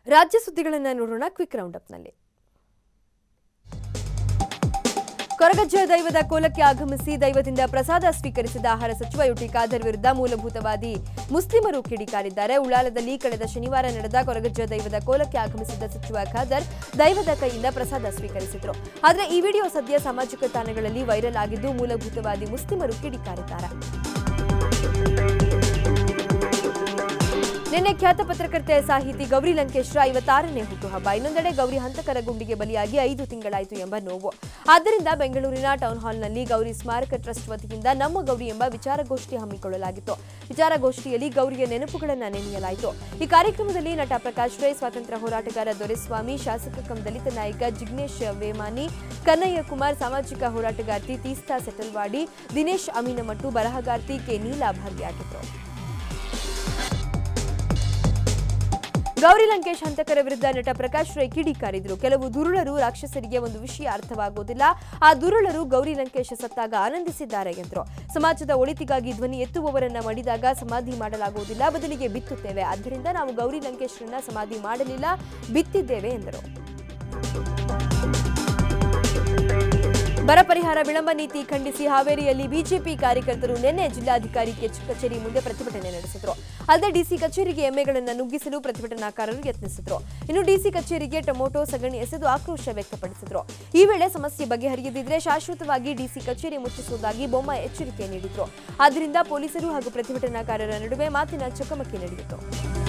ರಾಜ್ಯ ಸುದ್ದಿಗಳನ್ನ ನೋಡೋಣ quick round ಅಪ್ನಲ್ಲಿ Koragajja ದೈವದ ಕೋಲಕ್ಕೆ ಆಗಮಿಸಿ ದೈವದಿಂದ ಪ್ರಸಾದ ಸ್ವೀಕರಿಸಿದ ಆಹಾರ ಸಚಿವ ಯುಟಿ ಖಾದರ್ ವಿರುದ್ಧ ಮೂಲಭೂತವಾದಿ ಮುಸ್ಲಿಮರು ಕಿಡಿಕಾರಿದ್ದಾರೆ ಉಳ್ಳಾಲದಲ್ಲಿ ಕಳೆದ ಶನಿವಾರ ನಡೆದ ಕೊರಗಜ್ಜ ದೈವದ ಕೋಲಕ್ಕೆ ಆಗಮಿಸಿದ ಸಚಿವ ಖಾದರ್ ದೈವದ ಕೈಯಿಂದ ಪ್ರಸಾದ ಸ್ವೀಕರಿಸಿದರು ಆದರೆ ಈ ವಿಡಿಯೋ ಸದ್ಯ ಸಾಮಾಜಿಕ ತಾಣಗಳಲ್ಲಿ ವೈರಲ್ ಆಗಿದ್ದು ಮೂಲಭೂತವಾದಿ ಮುಸ್ಲಿಮರು ಕಿಡಿಕಾರಿದ್ದಾರೆ ನಿನ್ನೆ ಖ್ಯಾತ ಪತ್ರಕರ್ತೆ ಸಾಹಿತಿ ಗೌರಿ ಲಂಕೇಶ್ರ ಐವತ್ತಾರನೇ ಹುಟ್ಟುಹಬ್ಬ ಇನ್ನೊಂದೆಡೆ ಗೌರಿ ಹಂತಕರ ಗುಂಡಿಗೆ ಬಲಿಯಾಗಿ ಐದು ತಿಂಗಳಾಯಿತು ಎಂಬ ನೋವು ಆದ್ದರಿಂದ ಬೆಂಗಳೂರಿನ ಟೌನ್ ಹಾಲ್ನಲ್ಲಿ ಗೌರಿ ಸ್ಮಾರಕ ಟ್ರಸ್ಟ್ ವತಿಯಿಂದ ನಮ್ಮ ಗೌರಿ ಎಂಬ ವಿಚಾರಗೋಷ್ಠಿ ಹಮ್ಮಿಕೊಳ್ಳಲಾಗಿತ್ತು ವಿಚಾರಗೋಷ್ಠಿಯಲ್ಲಿ ಗೌರಿಯ ನೆನಪುಗಳನ್ನು ನೆನೆಯಲಾಯಿತು ಈ ಕಾರ್ಯಕ್ರಮದಲ್ಲಿ ನಟ ಪ್ರಕಾಶ್ ರೈ ಸ್ವಾತಂತ್ರ್ಯ ಹೋರಾಟಗಾರ ದೊರೆಸ್ವಾಮಿ ಶಾಸಕ ಕಂ ದಲಿತ ನಾಯಕ ಜಿಗ್ನೇಶ್ ವೇಮಾನಿ ಕನ್ನಯ್ಯ ಕುಮಾರ್ ಸಾಮಾಜಿಕ ಹೋರಾಟಗಾರ್ತಿ ತೀಸ್ತಾ ಸೆಟಲ್ವಾಡಿ ದಿನೇಶ್ ಅಮೀನಮಟ್ಟು ಬರಹಗಾರ್ತಿ ಕೆ ನೀಲಾ ಭಾಗಿಯಾಗಿದ್ದರು ಗೌರಿ ಲಂಕೇಶ್ ಹಂತಕರ ವಿರುದ್ಧ ನಟ ಪ್ರಕಾಶ್ ರೈ ಕಿಡಿಕಾರಿದ್ರು ಕೆಲವು ದುರುಳರು ರಾಕ್ಷಸರಿಗೆ ಒಂದು ವಿಷಯ ಅರ್ಥವಾಗೋದಿಲ್ಲ ಆ ದುರುಳರು ಗೌರಿ ಲಂಕೇಶ್ ಸತ್ತಾಗ ಆನಂದಿಸಿದ್ದಾರೆ ಎಂದರು ಸಮಾಜದ ಒಳಿತಿಗಾಗಿ ಧ್ವನಿ ಎತ್ತುವವರನ್ನ ಮಡಿದಾಗ ಸಮಾಧಿ ಮಾಡಲಾಗುವುದಿಲ್ಲ ಬದಲಿಗೆ ಬಿತ್ತುತ್ತೇವೆ ಆದ್ದರಿಂದ ನಾವು ಗೌರಿ ಲಂಕೇಶ್ರನ್ನ ಸಮಾಧಿ ಮಾಡಲಿಲ್ಲ ಬಿತ್ತಿದ್ದೇವೆ ಎಂದರು ಬರ ಪರಿಹಾರ ವಿಳಂಬ ನೀತಿ ಖಂಡಿಸಿ ಹಾವೇರಿಯಲ್ಲಿ ಬಿಜೆಪಿ ಕಾರ್ಯಕರ್ತರು ನಿನ್ನೆ ಜಿಲ್ಲಾಧಿಕಾರಿ ಕೆಚ್ ಕಚೇರಿ ಮುಂದೆ ಪ್ರತಿಭಟನೆ ನಡೆಸಿದರು ಅಲ್ಲದೆ ಡಿಸಿ ಕಚೇರಿಗೆ ಎಮ್ಮೆಗಳನ್ನು ನುಗ್ಗಿಸಲು ಪ್ರತಿಭಟನಾಕಾರರು ಯತ್ನಿಸಿದರು ಇನ್ನು ಡಿಸಿ ಕಚೇರಿಗೆ ಟೊಮೊಟೊ ಸಗಣಿ ಎಸೆದು ಆಕ್ರೋಶ ವ್ಯಕ್ತಪಡಿಸಿದರು ಈ ವೇಳೆ ಸಮಸ್ಯೆ ಬಗೆಹರಿಯದಿದ್ರೆ ಶಾಶ್ವತವಾಗಿ ಡಿಸಿ ಕಚೇರಿ ಮುಚ್ಚಿಸುವುದಾಗಿ ಬೊಮ್ಮ ಎಚ್ಚರಿಕೆ ನೀಡಿದ್ರು ಆದ್ದರಿಂದ ಪೊಲೀಸರು ಹಾಗೂ ಪ್ರತಿಭಟನಾಕಾರರ ನಡುವೆ ಮಾತಿನ ಚಕಮಕಿ ನಡೆಯಿತು